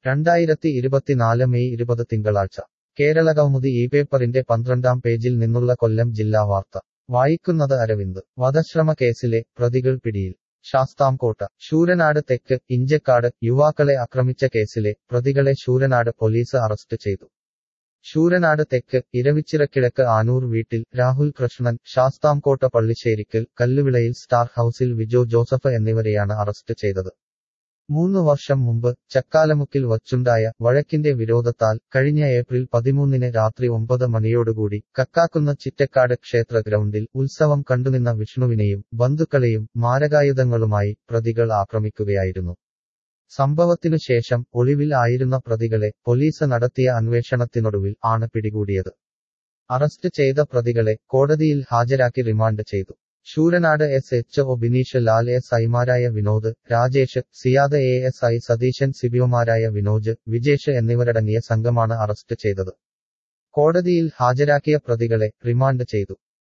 രണ്ടായിരത്തി ഇരുപത്തിനാല് മെയ് ഇരുപത് തിങ്കളാഴ്ച കേരള കൗമുദി ഈ പേപ്പറിന്റെ പന്ത്രണ്ടാം പേജിൽ നിന്നുള്ള കൊല്ലം ജില്ലാ വാർത്ത വായിക്കുന്നത് അരവിന്ദ് വധശ്രമ കേസിലെ പ്രതികൾ പിടിയിൽ ശാസ്താംകോട്ട ശൂരനാട് തെക്ക് ഇഞ്ചക്കാട് യുവാക്കളെ ആക്രമിച്ച കേസിലെ പ്രതികളെ ശൂരനാട് പോലീസ് അറസ്റ്റ് ചെയ്തു ശൂരനാട് തെക്ക് ഇരവിച്ചിറക്കിഴക്ക് ആനൂർ വീട്ടിൽ രാഹുൽ കൃഷ്ണൻ ശാസ്താംകോട്ട പള്ളിശ്ശേരിക്കൽ കല്ലുവിളയിൽ സ്റ്റാർ ഹൌസിൽ വിജോ ജോസഫ് എന്നിവരെയാണ് അറസ്റ്റ് ചെയ്തത് മൂന്ന് വർഷം മുമ്പ് ചക്കാലമുക്കിൽ വച്ചുണ്ടായ വഴക്കിന്റെ വിരോധത്താൽ കഴിഞ്ഞ ഏപ്രിൽ പതിമൂന്നിന് രാത്രി ഒമ്പത് മണിയോടുകൂടി കക്കാക്കുന്ന ചിറ്റക്കാട് ക്ഷേത്ര ഗ്രൗണ്ടിൽ ഉത്സവം കണ്ടുനിന്ന വിഷ്ണുവിനെയും ബന്ധുക്കളെയും മാരകായുധങ്ങളുമായി പ്രതികൾ ആക്രമിക്കുകയായിരുന്നു സംഭവത്തിനു ശേഷം ഒളിവിൽ ആയിരുന്ന പ്രതികളെ പോലീസ് നടത്തിയ അന്വേഷണത്തിനൊടുവിൽ ആണ് പിടികൂടിയത് അറസ്റ്റ് ചെയ്ത പ്രതികളെ കോടതിയിൽ ഹാജരാക്കി റിമാൻഡ് ചെയ്തു Sooranad S H O Bineesh Lal S ഐമാരായ Vinod Rajesh Siyad A S I Satheeshan സിബിഒമാരായ വിനോജ് വിജേഷ് എന്നിവരടങ്ങിയ സംഘമാണ് അറസ്റ്റ് ചെയ്തത് കോടതിയിൽ ഹാജരാക്കിയ പ്രതികളെ റിമാൻഡ് ചെയ്തു